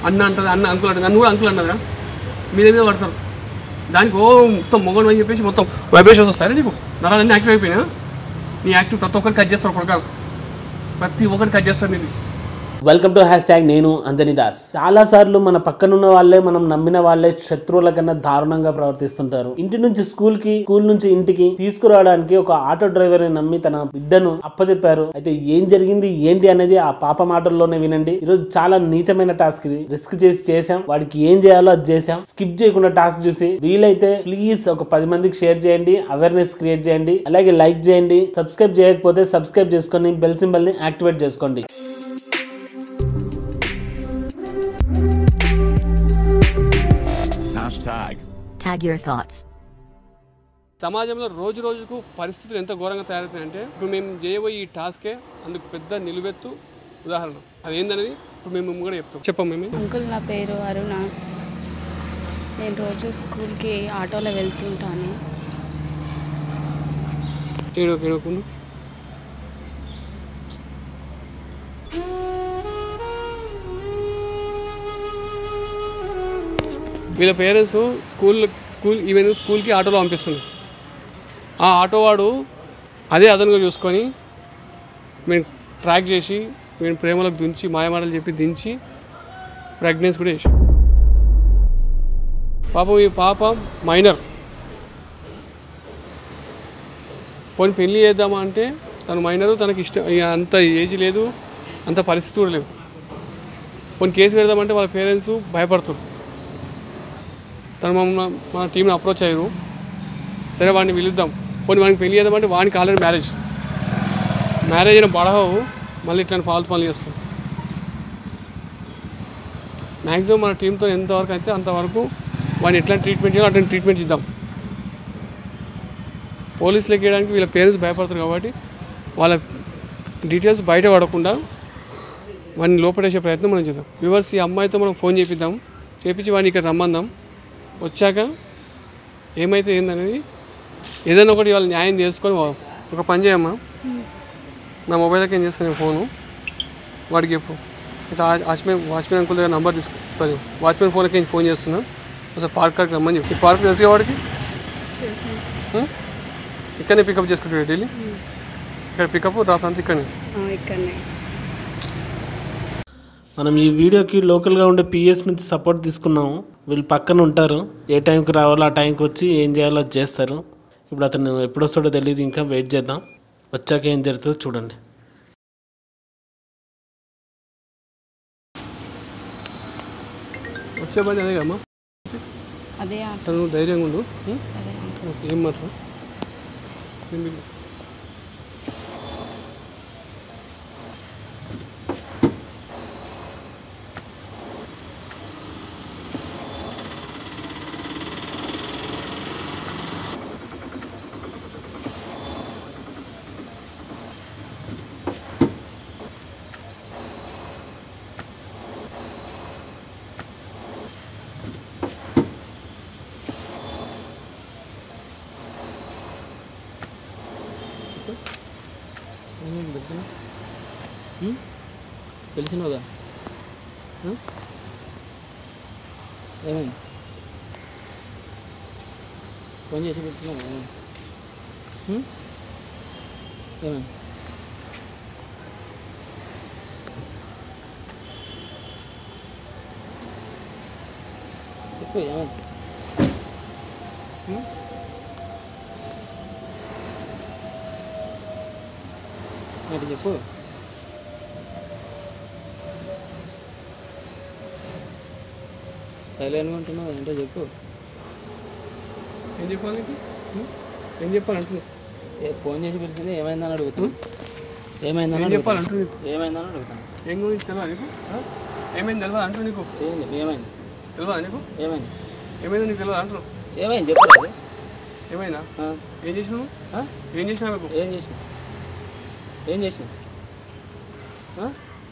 అన్న అంటది అన్న అంకుల్ అంటది నన్ను కూడా అంకుల్ అన్నదా మీద మీద పడతారు దానికి ఓ మొత్తం మొగను అని చెప్పేసి మొత్తం వైబ్రేషన్స్ వస్తాయి నీకు నరాలన్నీ యాక్టివ్ అయిపోయినా నీ యాక్టివ్ ప్రతి ఒక్కరికి కట్ చేస్తారు కొడుక ప్రతి ఒక్కరికి కట్ చేస్తారు నీది వెల్కమ్ టు హ్యాష్ ట్యాగ్ నేను అంజనీ దాస్ చాలా సార్లు మన పక్కనున్న వాళ్ళే మనం నమ్మిన వాళ్ళే శత్రువుల కన్నా దారుణంగా ప్రవర్తిస్తుంటారు ఇంటి నుంచి స్కూల్ కి స్కూల్ నుంచి ఇంటికి తీసుకురావడానికి ఒక ఆటో డ్రైవర్ ని నమ్మి తన బిడ్డను అప్పచెప్పారు అయితే ఏం జరిగింది ఏంటి అనేది ఆ పాప మాటల్లోనే వినండి ఈరోజు చాలా నీచమైన టాస్క్ ఇది రిస్క్ చేసి చేసాం వాడికి ఏం చేయాలో అది చేసాం స్కిప్ చేయకుండా టాస్క్ చూసి వీలైతే ప్లీజ్ ఒక పది మందికి షేర్ చేయండి అవేర్నెస్ క్రియేట్ చేయండి అలాగే లైక్ చేయండి సబ్స్క్రైబ్ చేయకపోతే సబ్స్క్రైబ్ చేసుకొని బెల్ సింబల్ ని యాక్టివేట్ చేసుకోండి Hashtag. Tag your thoughts. సమాజంలో రోజు రోజుకు పరిస్థితులు ఎంత ఘోరంగా తయారవుతాయంటే ఇప్పుడు మేము చేయబోయే ఈ టాస్కే అందుకు పెద్ద నిలువెత్తు ఉదాహరణ అది ఏందనేది ఇప్పుడు మేము కూడా చెప్తాం చెప్పం మేము అంకుల్ నా పేరు అరుణ నేను రోజు స్కూల్కి ఆటోలో వెళ్తుంటాను ఏడో ఏడోకుండా వీళ్ళ పేరెంట్స్ స్కూల్ స్కూల్ ఈవెన్ స్కూల్కి ఆటోలో పంపిస్తుంది ఆ ఆటో వాడు అదే అదనుగా చూసుకొని మేము ట్రాక్ చేసి మేము ప్రేమలకు దించి మాయమాటలు చెప్పి దించి ప్రెగ్నెన్సీ కూడా చేసి పాపం ఈ పాప మైనర్ పోనీ పెళ్లి చేద్దామా అంటే తను మైనరు తనకి ఇష్టం ఇక అంత ఏజ్ లేదు అంత పరిస్థితి కూడా లేవు పోనీ కేసు పెడదామంటే వాళ్ళ పేరెంట్స్ భయపడుతారు తను మమ్మల్ని మన టీంని అప్రోచ్ అయ్యారు సరే వాడిని పిలుద్దాం పోనీ వాడికి పెళ్లి చేద్దామంటే వాడికి ఆల్రెడీ మ్యారేజ్ మ్యారేజ్ అయిన బడహవు మళ్ళీ ఇట్లాంటి ఫాల్తు పనులు చేస్తాం మ్యాక్సిమం మన టీంతో ఎంతవరకు అయితే అంతవరకు వాడిని ఎట్లా ట్రీట్మెంట్ చేయాలో అట్లాంటి ట్రీట్మెంట్ ఇద్దాం పోలీసులకు వేయడానికి వీళ్ళ పేరెంట్స్ భయపడతారు కాబట్టి వాళ్ళ డీటెయిల్స్ బయట పడకుండా వాడిని లోపడేసే ప్రయత్నం మనం చేద్దాం వ్యూవర్స్ ఈ అమ్మాయితో మనం ఫోన్ చేపిద్దాం చేపించి వాడిని ఇక్కడ రమ్మందాం వచ్చాక ఏమైతే ఏందనేది ఏదైనా ఒకటి వాళ్ళు న్యాయం చేసుకొని పోదాం. ఒక పని చేయమ్మా నా మొబైల్కి ఏం చేస్తాను నేను ఫోను వాడికి చెప్పు ఇట్లా వాచ్మెన్ వాచ్మెన్ అంకుల్ దగ్గర నంబర్ తీసుకో సారీ వాచ్మెన్ ఫోన్కి నేను ఫోన్ చేస్తున్నా ఒకసారి పార్క్ కాడికి రమ్మని చెప్పి ఈ పార్క్ తెలుసు వాడికి తెలుసు ఇక్కడనే పికప్ చేసుకుంటాడు డైలీ ఇక్కడ పికప్ డ్రాప్ అంతా ఇక్కడనే ఇక్కడనే మనం ఈ వీడియోకి లోకల్గా ఉండే పిఎస్ నుంచి సపోర్ట్ తీసుకున్నాము వీళ్ళు పక్కన ఉంటారు ఏ టైంకి రావాలో ఆ టైంకి వచ్చి ఏం చేయాలో అది చేస్తారు ఇప్పుడు అతను ఎప్పుడు వస్తాడో తెలియదు ఇంకా వెయిట్ చేద్దాం వచ్చాక ఏం జరుగుతుందో చూడండి వచ్చే బండి అదే కదమ్మా అదే ఆటో సరే నువ్వు ధైర్యంగా ఉండు ఉం? సరే అంకుల్ ఓకే, ఏం మాట్లా నేను బిల్లు. తెలిసినవుగా ఏమైంది ఫోన్ చేసి పెట్టినావు ఏమైంది ఉం? ఏమైంది చెప్పు ఏమైంది ఉం? ఏంటి చెప్పు సైలెంట్గా ఉంటున్నావు ఏంటో చెప్పు ఏం చెప్పాలి నీకు ఉం? ఏం చెప్పాలి అంటున్నావు ఏ ఫోన్ చేసి పిలిచింది ఏమైందని అడుగుతాను ఏమైందని ఏం అడుగుతాను చెప్పాలి అంటున్నావు నీకు ఏమైందని అడుగుతాను ఏం గురించి తెలియదు నీకు ఆ? ఏమైంది తెలియదు అంటున్నావు నీకు ఏంది ఏమైంది తెలియదా నీకు ఏమైంది ఏమైంది నీకు తెలియదు అంటున్నావు ఏమైంది చెప్పరాదు ఏమైందా ఆ? ఏం చేసినావు ఆ? ఏం చేసినా మీకు ఏం చేసిన ఏం చేసిన ఆ?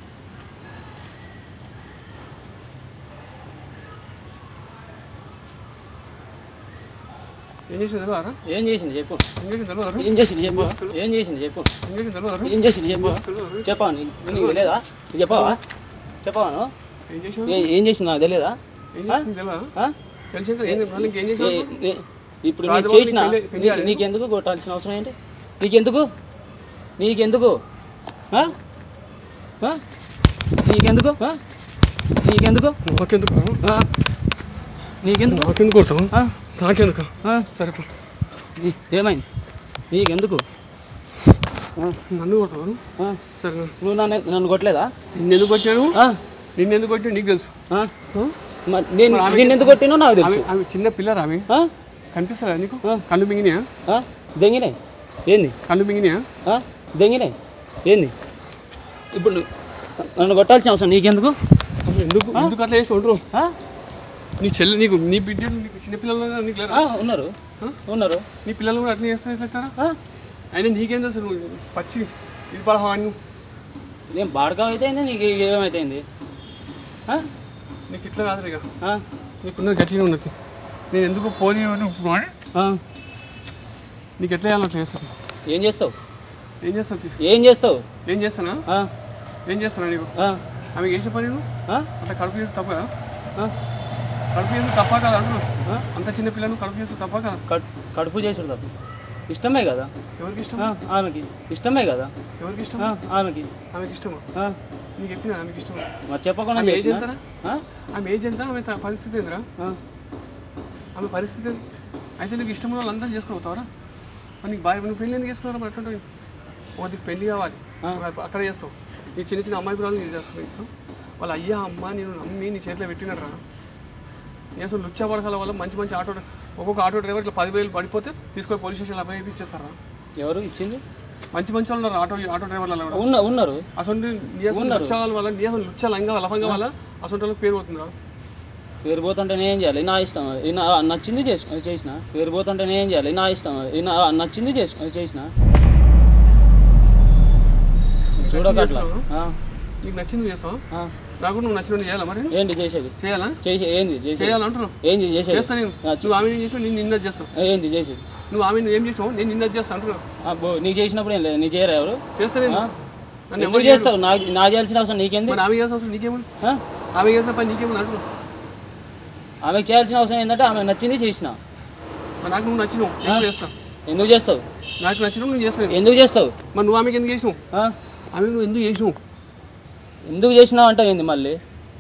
ఏం చేసినా తెలియదా ఏం చేసింది చెప్పు ఏం చేసిన తెలియదా ఏం చేసింది చెప్పు ఏం చేసింది చెప్పు ఏం చేసిన తెలియదా ఏం చేసింది చెప్పు చెప్పావా నీ- నీకు తెలియదా నువ్వు చెప్పావా చెప్పావా నువ్వు ఏం చేసావు ఏ- ఏం చేసిన నాకు తెలియదా ఏం చేసింది తెలియదా ఆ? తెలిసాక ఏం మళ్ళీ ఇంకేం చేసావు ఏ- నే- ఇప్పుడు కాదు నేను బాబు, చేసిన నీకు పెళ్ళి- పెళ్ళి నీ- కాలేదు. నీకెందుకు కొట్టాల్సిన అవసరం ఏంటి నీకెందుకు నీకెందుకు ఆ? ఆ? నీకెందుకు ఆ? నీకెందుకు నాకెందుకు ఆ? నీకెందుకు నాకెందుకు కొడతావు ఆ? నాకెందుకు ఆ? సరే పో. నీ- ఏమైంది నీకెందుకు ఆ? నన్ను కొడతావు ఆ? సరే నువ్వు నన్ను నన్ను కొట్టలేదా నిన్ను ఎందుకు కొట్టాను ఆ? నిన్ను ఎందుకు కొట్టాను నీకు తెలుసు ఆ? మరి నేను నిన్ను ఎందుకు కొట్టినో నాకు ఆమె తెలుసు ఆమె చిన్న పిల్లరా ఆమె ఆ? కనిపిస్తుందా నీకు కళ్ళు మింగినాయా ఆ? దెంగినాయి ఏంది కళ్ళు మింగినాయా ఆ? దెంగినాయి ఏంది ఇప్పుడు నువ్వు నన్ను కొట్టాల్సిన అవసరం నీకెందుకు అసలు ఎందుకు ఎందుకు అట్లా చేసి ఉండరు ఆ? నీ చెల్లి నీకు నీ బిడ్డ నీకు చిన్న పిల్లలు ఉన్నారు, నీకు లేరా ఆ, ఉన్నారు ఉన్నారు నీ పిల్లలు కూడా అట్లా చేస్తారు ఎట్లా ఆ? అయినా నీకేం తెలుసు నువ్వు పచ్చి ఇది పడహా నువ్వు నేను బాడకం అయితే నీకు ఏమైతుంది ఆ? నీకు ఇట్లా కాదు ఇక ఆ? నీకున్నది గట్టిగా ఉన్నది నేను ఎందుకు పోనీ నువ్వు ఆ? నీకు ఎట్లా చేయాలో అట్లా చేస్తాను ఏం చేస్తావు ఏం చేస్తాను ఏం చేస్తావు ఏం చేస్తానా ఆ? ఏం చేస్తానా నీకు ఆ? ఆమె చేసిన పని నువ్వు ఆ? అట్లా కడుపు చేసి తప్ప కదా ఆ? కడుపు చేసి తప్ప కదా అంటున్నా అంత చిన్న పిల్లలు కడుపు చేసి తప్ప కదా కడు- కడుపు చేసుడు తప్ప ఇష్టమే కదా ఎవరికి ఇష్టం ఆ, ఆమెకి ఇష్టమే కదా ఎవరికి ఇష్టం ఆ, ఆమెకి ఆమెకి ఇష్టమా ఆ, నీకు చెప్పిన ఆమెకి ఇష్టమా మరి చెప్పకుండా ఆమె ఏజ్ చేసినా? ఎంతరా ఆ? ఆమె ఏజ్ ఎంత ఆమె త- పరిస్థితి ఏందిరా ఆ? ఆమె పరిస్థితి ఏంది? అయితే నీకు ఇష్టం ఉన్న వాళ్ళంతా చేసుకోవుతావరా మరి నీకు భార్య నువ్వు పెళ్ళి ఎందుకు చేసుకున్నారా మరి అట్లా ఒకటి పెళ్ళి కావాలి అక్కడ చేస్తావు నీ చిన్న చిన్న అమ్మాయి పిల్లలు నేను చేసుకుని వాళ్ళ అయ్యా అమ్మ నేను నమ్మి నీ చేతిలో పెట్టినరా నేను అసలు లుచ్చా పడకల వల్ల మంచి మంచి ఆటో ఒక్కొక్క ఆటో డ్రైవర్ ఇట్లా పదివేలు పడిపోతే తీసుకొని పోలీస్ స్టేషన్లో అబ్బాయి ఇచ్చేస్తారా ఎవరు ఇచ్చింది మంచి మంచి వాళ్ళు ఉన్నారు ఆటో ఆటో డ్రైవర్ల కూడా ఉన్న ఉన్నారు అసలు నీ అసలు లుచ్చా వాళ్ళ వల్ల నీ అసలు లుచ్చా లంగా లఫంగా వల్ల అసలు వాళ్ళకి పేరు పోతుందిరా పేరు పోతుంటే నేను ఏం చేయాలి నా ఇష్టం ఈ నా నచ్చింది చేసు చేసిన పేరు పోతుంటే నేను ఏం చేయాలి నా ఇష్టం ఈ నా నచ్చింది చేసు చేసిన చూడక అట్లా ఆ, నీకు నచ్చింది నువ్వు చేస్తావా ఆ. నాకు నువ్వు నచ్చినట్టు చేయాలా మరి ఏంటి చేసేది చేయాలా చేసే ఏంది చేసేది చేయాలంటున్నావు ఏంది చేసేది చేస్తా నేను నువ్వు ఆమె ఏం చేసినావు నేను నిన్న చేస్తావు ఏంది చేసేది నువ్వు ఆమె నువ్వు ఏం చేసినావు నేను నిన్న చేస్తా అంటున్నావు అబ్బో నీకు చేసినప్పుడు ఏం లేదు నీకు చేయరా ఎవరు చేస్తా నేను నన్ను ఎందుకు చేస్తావు నాకు నాకు చేయాల్సిన అవసరం నీకేంది మరి ఆమె చేసిన అవసరం నీకేముంది ఆ? ఆమె చేసిన పని నీకేముంది అంటున్నావు ఆమెకు చేయాల్సిన అవసరం ఏంటంటే ఆమె నచ్చింది చేసిన మరి నాకు నువ్వు నచ్చినావు నేను చేస్తా ఎందుకు చేస్తావు నాకు నచ్చినావు నువ్వు చేస్తావు ఎందుకు చేస్తావు మరి నువ్వు ఆమెకి ఎందుకు చేసినావు ఆ? ఆమె నువ్వు ఎందుకు చేసినావు ఎందుకు చేసినావు అంటే ఏంది మళ్ళీ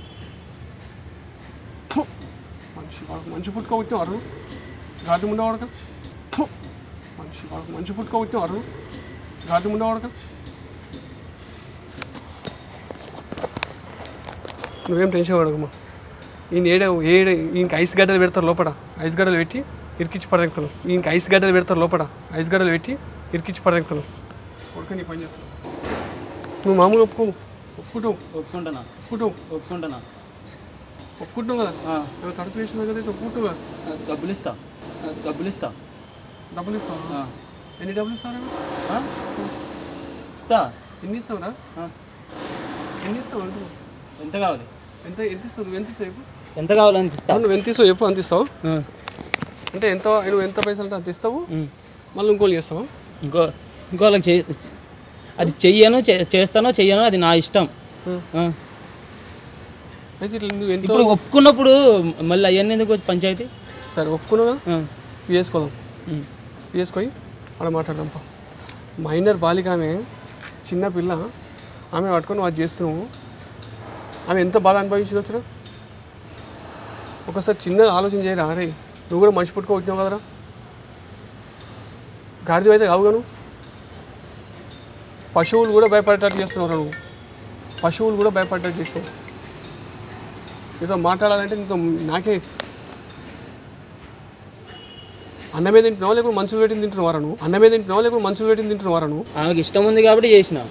ఫు! మనిషి వాడు మంచి పుట్టుకోబట్టినవారు ఘాటు ఉండవాడక మనిషి వాడు మంచి పుట్టుకోబట్టినవారు ఘాటు ఉండవాడక నువ్వేం టెన్షన్ పడకమ్మా ఈయన ఏడ ఏడ ఈయనకి ఐస్ గడ్డలు పెడతారు లోపల ఐస్ గడ్డలు పెట్టి ఇరికిచ్చి పడరెక్తాను ఈయనకి ఐస్ గడ్డలు పెడతారు లోపల ఐస్ గడ్డలు పెట్టి ఇరికిచ్చి పడరెక్తాను కొడుకు నీ పని చేస్తాను నువ్వు మామూలు ఒప్పుకో ఒప్పుకుంటావు ఒప్పుకుంటున్నా ఒప్పుకుంటావు ఒప్పుకుంటున్నా ఒప్పుకుంటున్నావు కదా ఆ, ఆమె కడుపు వేసినావు కదా అయితే ఒప్పుకుంటావు కదా ఆ, డబ్బులు ఇస్తా ఆ, డబ్బులు ఇస్తా డబ్బులు ఇస్తావా ఆ, ఎన్ని డబ్బులు ఇస్తారా ఆ? ఇస్తా ఎన్ని ఇస్తావురా ఆ, ఎన్ని ఇస్తావు అంటూ ఎంత కావాలి ఎంత ఎంత ఇస్తావు నువ్వు ఎంత ఇస్తావు చెప్పు ఎంత కావాలి అంత ఇస్తా నువ్వు ఎంత ఇస్తావు చెప్పు అంత ఇస్తావు ఆ, అంటే ఎంత నువ్వు ఎంత పైసలు అంటే అంత ఇస్తావు ఉమ్. మళ్ళీ ఇంకోళ్ళు చేస్తావా ఇంకో ఇంకో వాళ్ళకి చే అది చెయ్యను చే- చేస్తానో చెయ్యను అది నా ఇష్టం ఆ. అయితే ఇట్లా నువ్వు ఎంత ఇప్పుడు ఒప్పుకున్నప్పుడు మళ్ళీ అవన్నీ ఎందుకు వచ్చి పంచాయతీ సరే ఒప్పుకున్నావు కదా ఆ, పిఎస్కోదాం ఉమ్. పిఎస్కోయి అక్కడ మాట్లాడదాం పా మైనర్ బాలిక ఆమె చిన్న పిల్ల ఆమె పట్టుకొని వాడు చేస్తున్నావు ఆమె ఎంత బాధ అనుభవించింది వచ్చరా ఒకసారి చిన్న ఆలోచన చేయరా అరే నువ్వు కూడా మనిషి పుట్టుకో వచ్చినావు కదరా గాడిద అయితే కావుగా నువ్వు పశువులు కూడా భయపడేటట్టు చేస్తున్నావు నువ్వు పశువులు కూడా భయపడేటట్టు చేసినావు నీతో మాట్లాడాలంటే నీతో నాకే అన్నమే తింటున్నావు లేకపోతే మనుషులు పెట్టింది తింటున్నావారా నువ్వు అన్నమే తింటున్నావు లేకపోతే మనుషులు పెట్టింది తింటున్నావారా నువ్వు ఆమెకి ఇష్టం ఉంది కాబట్టి చేసిన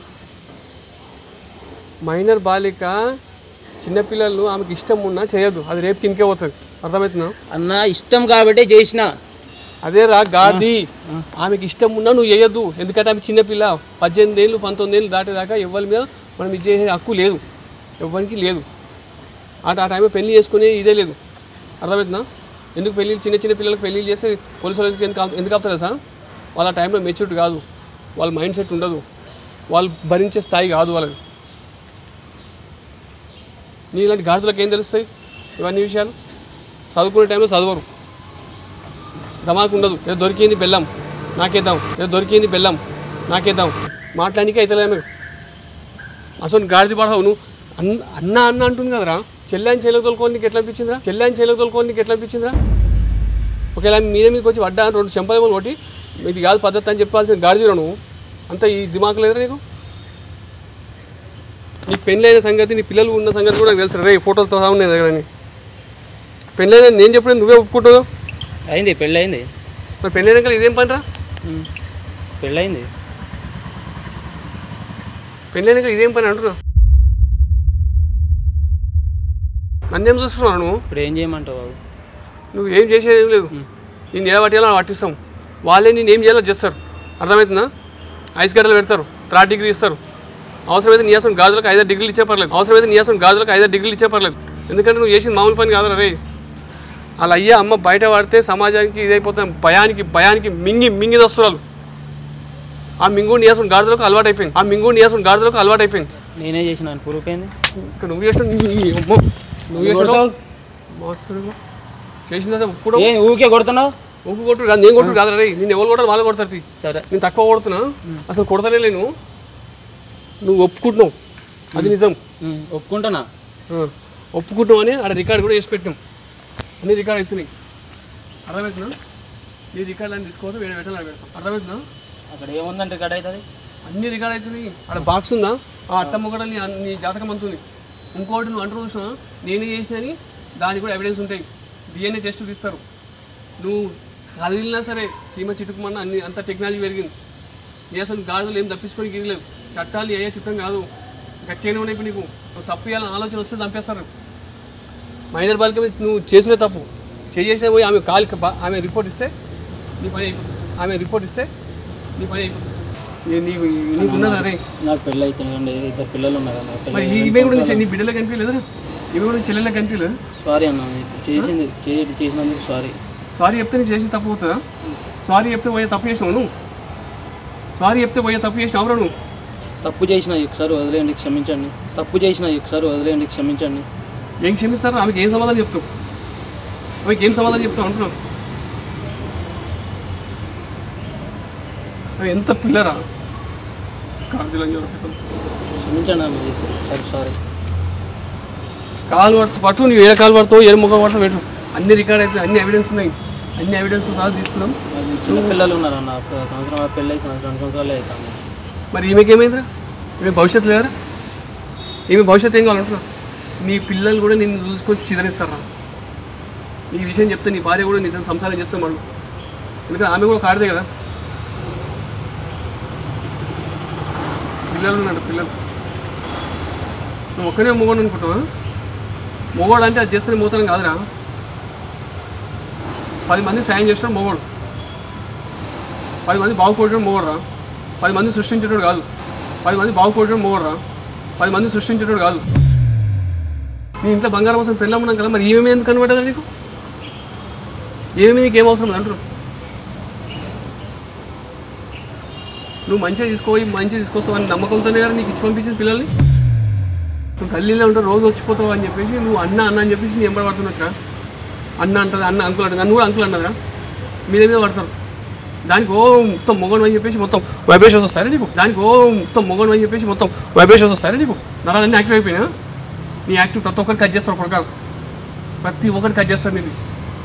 మైనర్ బాలిక చిన్నపిల్లలు ఆమెకి ఇష్టం ఉన్నా చేయొద్దు అది రేపు కిందకే పోతుంది అర్థమవుతుందా అన్న ఇష్టం కాబట్టి చేసిన అదే రా గాది ఆమెకి ఇష్టం ఉన్నా నువ్వు చేయొద్దు ఎందుకంటే ఆమె చిన్నపిల్ల పద్దెనిమిది ఏళ్ళు పంతొమ్మిది ఏళ్ళు దాటేదాకా ఎవరి మీద మనం ఇది చేసే హక్కు లేదు ఎవరికి లేదు ఆ ఆ టైంలో పెళ్లి చేసుకునే ఇదే లేదు అర్థమవుతుందా ఎందుకు పెళ్ళి చిన్న చిన్న పిల్లలకు పెళ్లి చేస్తే పోలీసు వాళ్ళకి ఎందుకు ఆపు- ఎందుకు ఆపుతారు సార్ వాళ్ళ టైంలో మెచ్యూర్డ్ కాదు వాళ్ళ మైండ్ సెట్ ఉండదు వాళ్ళు భరించే స్థాయి కాదు వాళ్ళది నీలాంటి గాడిదలకు ఏం తెలుస్తాయి ఇవన్నీ విషయాలు చదువుకునే టైంలో చదవరు దమాకు ఉండదు ఏదో దొరికింది బెల్లం నాకేద్దాం ఏదో దొరికింది బెల్లం నాకేద్దాం మాట్లాడానికి అయితే మీరు అసలు గాడిది పడవు నువ్వు అన్న అన్న అన్న అంటుంది కదరా చెల్లాని చేయలకు తోలుకొని నీకు ఎట్లా అనిపించిందిరా చెల్లాని చేయలకు తోలుకొని నీకు ఎట్లా అనిపించిందిరా ఒకవేళ మీద మీదకి వచ్చి వడ్డా రెండు చెంపదములు కొట్టి ఇది కాదు పద్ధతి అని చెప్పాల్సిన గాడిదిరా నువ్వు అంత ఈ దిమాకు లేదురా నీకు నీ పెళ్ళైన సంగతి నీ పిల్లలు ఉన్న సంగతి కూడా నాకు తెలుసు రే ఫోటోలతో సహా ఉన్నాయి నా దగ్గర నీ. పెళ్ళైన నేను చెప్పిన నువ్వే ఒప్పుకుంటావు అయింది పెళ్ళి అయింది మరి పెళ్ళైనాక ఇదేం పనిరా పెళ్ళయింది పెళ్ళైనాక ఇదేం పని అంటున్నావు నన్నేం చూస్తున్నావు నువ్వు ఇప్పుడు ఏం చేయమంటావు బాబు నువ్వు ఏం చేసేది ఏం లేదు నేను ఏ పట్టేయాలో అలా పట్టిస్తాం వాళ్ళే నేను ఏం చేయాలో చేస్తారు అర్థమవుతుందా ఐస్ గడ్డలు పెడతారు త్రా డిగ్రీ ఇస్తారు అవసరమైతే నీ అసలు గాజులకు ఐదారు డిగ్రీలు ఇచ్చే పర్లేదు అవసరమైతే నీ అసలు గాజులకు ఐదారు డిగ్రీలు ఇచ్చే పర్లేదు ఎందుకంటే నువ్వు చేసింది మామూలు పని కాదురా రే అలా అయ్యా అమ్మ బయట పడితే సమాజానికి ఇదైపోతాం భయానికి భయానికి మింగి మింగి వస్తున్నారు ఆ మింగు నీ అసలు గాడిదలకు అలవాటు అయిపోయింది ఆ మింగు నీ అసలు గాడిదలకు అలవాటు అయిపోయింది నేనే చేసిన ప్రూఫ్ ఏంది ఇంకా నువ్వు చేసిన నీ అమ్మ నువ్వు చేసిన చేసిన కూడా ఏ ఊరికే కొడుతున్నావు ఒప్పు కొట్టుడు కాదు నేను కొట్టుడు కాదు రే నేను ఎవరు కొట్టారు వాళ్ళు కొడతారు తీ. సరే నేను తక్కువ కొడుతున్నా అసలు కొడతానే లేను నువ్వు ఒప్పుకుంటున్నావు అది నిజం ఉమ్, ఒప్పుకుంటున్నా ఆ, ఒప్పుకుంటాం అని ఆడ రికార్డ్ కూడా చేసి పెట్టాం అన్ని రికార్డ్ అవుతున్నాయి అర్థమవుతున్నా నీ రికార్డ్ అని తీసుకోవద్దు వేరే పెట్టాలని పెడతాం అర్థమవుతున్నా అక్కడ ఏముందంటే ఇక్కడ అవుతుంది అన్ని రికార్డ్ అవుతున్నాయి ఆడ బాక్స్ ఉందా ఆ అట్టమ్మ కూడా నీ నీ జాతకం అంతుంది ఇంకోటి నువ్వు అంటూ చూసినా నేనే చేసిన అని దానికి కూడా ఎవిడెన్స్ ఉంటాయి డిఎన్ఏ టెస్ట్ తీస్తారు నువ్వు కదిలినా సరే చీమ చిటుకుమన్న అన్ని అంత టెక్నాలజీ పెరిగింది నీ అసలు గాడిదలు ఏం తప్పించుకొని గిరలేదు చట్టాలు ఏ చిత్తం కాదు గట్టిగానే ఉన్నాయి ఇప్పుడు నీకు నువ్వు తప్పు చేయాలని ఆలోచన వస్తే చంపేస్తారు మైనర్ బాలిక మీద నువ్వు చేసిన తప్పు చేసిన పోయి ఆమె కాలి ఆమె రిపోర్ట్ ఇస్తే నీ పని అయిపోతుంది ఆమె రిపోర్ట్ ఇస్తే నీ పని అయిపోతుంది నీ- నీకు నీకు ఉన్నదా రే నాకు పెళ్ళి అవుతుంది ఇద్దరు పిల్లలు ఉన్నారు నాకు పెళ్ళి మరి ఈమె కూడా నీ- నీ బిడ్డలకు కనిపించలేదు ఈమె కూడా నీ చెల్లెలకు కనిపించలేదు సారీ అన్న చేసింది చే- చేసినందుకు సారీ సారీ చెప్తే నీ చేసిన తప్పు అవుతుందా సారీ చెప్తే పోయే తప్పు చేసినావు నువ్వు సారీ చెప్తే పోయే తప్పు చేసినావు రా నువ్వు తప్పు చేసిన ఒకసారి వదిలేయండి క్షమించండి తప్పు చేసిన ఒకసారి వదిలేయండి క్షమించండి ఏం క్షమిస్తారు ఆమెకి ఏం సమాధానం చెప్తావు ఆమెకి ఏం సమాధానం చెప్తావు అంటున్నావు ఆమె ఎంత పిల్లరా కార్తీలని చెప్పి క్షమించండి అన్న సరే సారీ కాలు పట్టు పట్టు నువ్వు ఏడ కాలు పడతావు ఏడు ముఖం పడతావు పెట్టు అన్ని రికార్డ్ అయితే అన్ని ఎవిడెన్స్ ఉన్నాయి అన్ని ఎవిడెన్స్ సహా తీసుకున్నాం నాకు చిన్న పిల్లలు ఉన్నారు అన్న ఒక సంవత్సరం పెళ్ళి అయి సంవత్సరం రెండు సంవత్సరాలు అవుతాను మరి ఈమెకి ఏమైందిరా ఈమె భవిష్యత్తు లేదరా ఈమె భవిష్యత్తు ఏం కావాలంటున్నా నీ పిల్లలు కూడా నిన్ను చూసుకొని చిదరిస్తారా ఈ విషయం చెప్తే నీ భార్య కూడా నీతో సంసారం చేస్తాం మనం ఎందుకంటే ఆమె కూడా ఒక ఆడదే కదా పిల్లలు ఉన్నాడు పిల్లలు నువ్వు ఒక్కనే మొగోడు అనుకుంటావా మొగోడు అంటే అది చేస్తే మోతాను కాదురా పది మంది సాయం చేస్తాడు మొగోడు పది మంది బాగుపడడం మొగోడురా పది మంది సృష్టించేటోడు కాదు పది మంది బాగుపడడం మొగోడురా పది మంది సృష్టించేటోడు కాదు నీ ఇంట్లో బంగారం కోసం పెళ్ళమ్మన్నాం కదా మరి ఏమేమి ఎందుకు కనబడ్డదా నీకు ఏమేమి నీకు ఏం అవసరం లేదు అంటారు నువ్వు మంచిగా తీసుకోయి మంచిగా తీసుకొస్తావు అని నమ్మకంతోనే కదా నీకు ఇచ్చి పంపించిన పిల్లల్ని నువ్వు గల్లీలో ఉంటావు రోజు వచ్చిపోతావు అని చెప్పేసి నువ్వు అన్న అన్న అని చెప్పేసి నీ ఎంబడి పడుతున్నట్టురా అన్న అంటది అన్న అంకుల్ అంటది నన్ను కూడా అంకుల్ అన్నదిరా మీద మీద పడతారు దానికి ఓ మొత్తం మొగను అని చెప్పేసి మొత్తం వైబ్రేషన్స్ వస్తాయి నీకు దానికి ఓ మొత్తం మొగను అని చెప్పేసి మొత్తం వైబ్రేషన్స్ వస్తాయి నీకు నరాలన్నీ యాక్టివ్ అయిపోయినా నీ యాక్టివ్ ప్రతి ఒక్కటి కట్ చేస్తారు కొడుక ప్రతి ఒక్కటి కట్ చేస్తారు నీది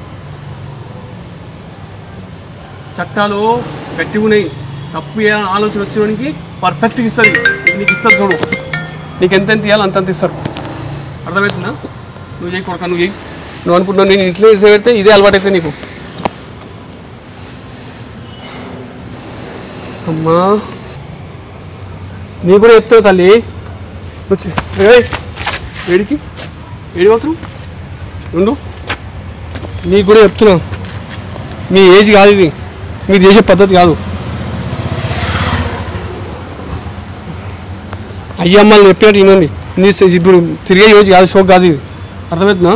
చట్టాలు గట్టిగా ఉన్నాయి తప్పు చేయాలని ఆలోచన వచ్చేవానికి పర్ఫెక్ట్గా ఇస్తుంది నీకు ఇస్తారు చూడు నీకు ఎంత ఎంత ఇవ్వాలి అంతంత ఇస్తారు అర్థమవుతుందా నువ్వు చేయి కొడక నువ్వు చేయి నువ్వు అనుకుంటున్నావు నేను ఇంట్లో ఇడిసి పెడితే ఇదే అలవాటు అయితే నీకు అమ్మా నీ కూడా చెప్తావు తల్లి వచ్చి ఏయ్, ఏడికి ఏడి పోతున్నావు ఉండు నీకు కూడా చెప్తున్నా మీ ఏజ్ కాదు ఇది మీరు చేసే పద్ధతి కాదు అయ్యమ్మలు చెప్పినట్టు వినండి నీ సే- ఇప్పుడు తిరిగే ఏజ్ కాదు షోక్ కాదు ఇది అర్థమవుతుందా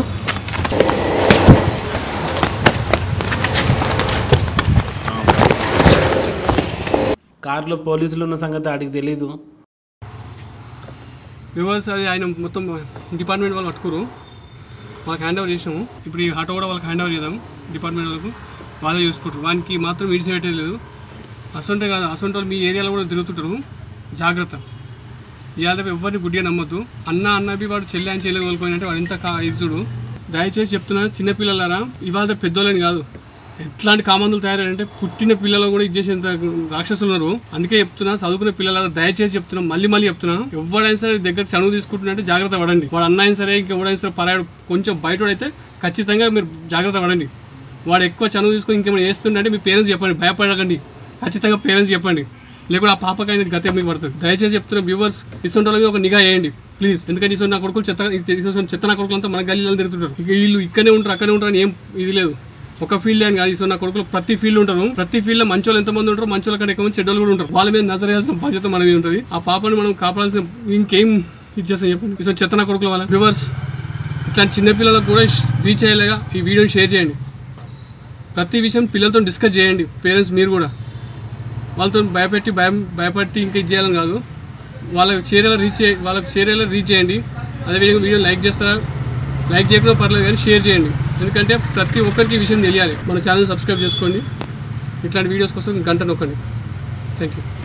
కారులో పోలీసులు ఉన్న సంగతి ఆడికి తెలీదు వ్యూవర్స్ అది ఆయన మొత్తం డిపార్ట్మెంట్ వాళ్ళు పట్టుకురు వాళ్ళకి హ్యాండ్ ఓవర్ చేసినాము ఇప్పుడు ఈ ఆటో కూడా వాళ్ళకి హ్యాండ్ ఓవర్ చేద్దాం డిపార్ట్మెంట్ వాళ్ళకు వాళ్ళే చూసుకుంటారు వానికి మాత్రం విడిచి పెట్టేది లేదు అసంటే కాదు అసంటే వాళ్ళు మీ ఏరియాలో కూడా తిరుగుతుంటారు జాగ్రత్త ఇవాళ ఎవరిని గుడ్డిగా నమ్మొద్దు అన్న అన్నవి వాడు చెల్లి అని చెల్లి కోల్పోయినట్టే వాడు ఎంత కా ఇది చూడు దయచేసి చెప్తున్నా చిన్నపిల్లలారా ఇవాళ పెద్దోళ్ళని కాదు ఎట్లాంటి కామందులు తయారంటే పుట్టిన పిల్లలు కూడా ఇచ్చేసేంత రాక్షసులు ఉన్నారు అందుకే చెప్తున్నా చదువుకునే పిల్లల దయచేసి చెప్తున్నా మళ్ళీ మళ్ళీ చెప్తున్నా ఎవడైనా సరే దగ్గర చనువు తీసుకుంటున్నట్టే జాగ్రత్త పడండి వాడు అన్న అయినా సరే ఇంకా ఎవడైనా సరే పరాడు కొంచెం బయట అయితే ఖచ్చితంగా మీరు జాగ్రత్త పడండి వాడు ఎక్కువ చనువు తీసుకొని ఇంకేమైనా చేస్తుండే మీ పేరెంట్స్ చెప్పండి భయపడకండి ఖచ్చితంగా పేరెంట్స్ చెప్పండి లేకపోతే ఆ పాపకైనా గతే మీకు పడుతుంది దయచేసి చెప్తున్న వ్యూవర్స్ ఇటువంటి వాళ్ళకి ఒక నిఘా వేయండి ప్లీజ్ ఎందుకంటే ఇటువంటి నా కొడుకులు చెత్త ఇటువంటి చెత్త నా కొడుకులు అంతా మన గల్లీలో తిరుగుతుంటారు ఇక వీళ్ళు ఇక్కడనే ఉంటారు అక్కడే ఉంటారు అని ఏం ఇది లేదు ఒక ఫీల్డ్ అని కాదు ఇటువంటి నా కొడుకులు ప్రతి ఫీల్డ్ ఉంటారు ప్రతి ఫీల్డ్ లో మంచోళ్ళు ఎంతమంది ఉంటారు మంచోళ్ళ కంటే ఎక్కువ మంది చెడ్డలు కూడా ఉంటారు వాళ్ళ మీద నజర్ చేయాల్సిన బాధ్యత మనది ఉంటుంది ఆ పాపని మనం కాపాడాల్సిన ఇంకేం ఇచ్చేస్తాం చెప్పండి ఇటువంటి చెత్త నా కొడుకుల వాళ్ళ వ్యూవర్స్ ఇట్లాంటి చిన్నపిల్లలకు కూడా రీచ్ అయ్యేలాగా ఈ వీడియోని షేర్ చేయండి ప్రతి విషయం పిల్లలతో డిస్కస్ చేయండి పేరెంట్స్ మీరు కూడా వాళ్ళతో భయపెట్టి భయం భయపెట్టి ఇంకా ఇది చేయాలని కాదు వాళ్ళ చర్యలు రీచ్ చే వాళ్ళకి చర్యలు రీచ్ చేయండి అదేవిధంగా వీడియో లైక్ చేస్తారా లైక్ చేయకపోతే పర్లేదు కానీ షేర్ చేయండి ఎందుకంటే ప్రతి ఒక్కరికి ఈ విషయం తెలియాలి మన ఛానల్ సబ్స్క్రైబ్ చేసుకోండి ఇట్లాంటి వీడియోస్ కోసం గంట నొక్కండి థ్యాంక్ యూ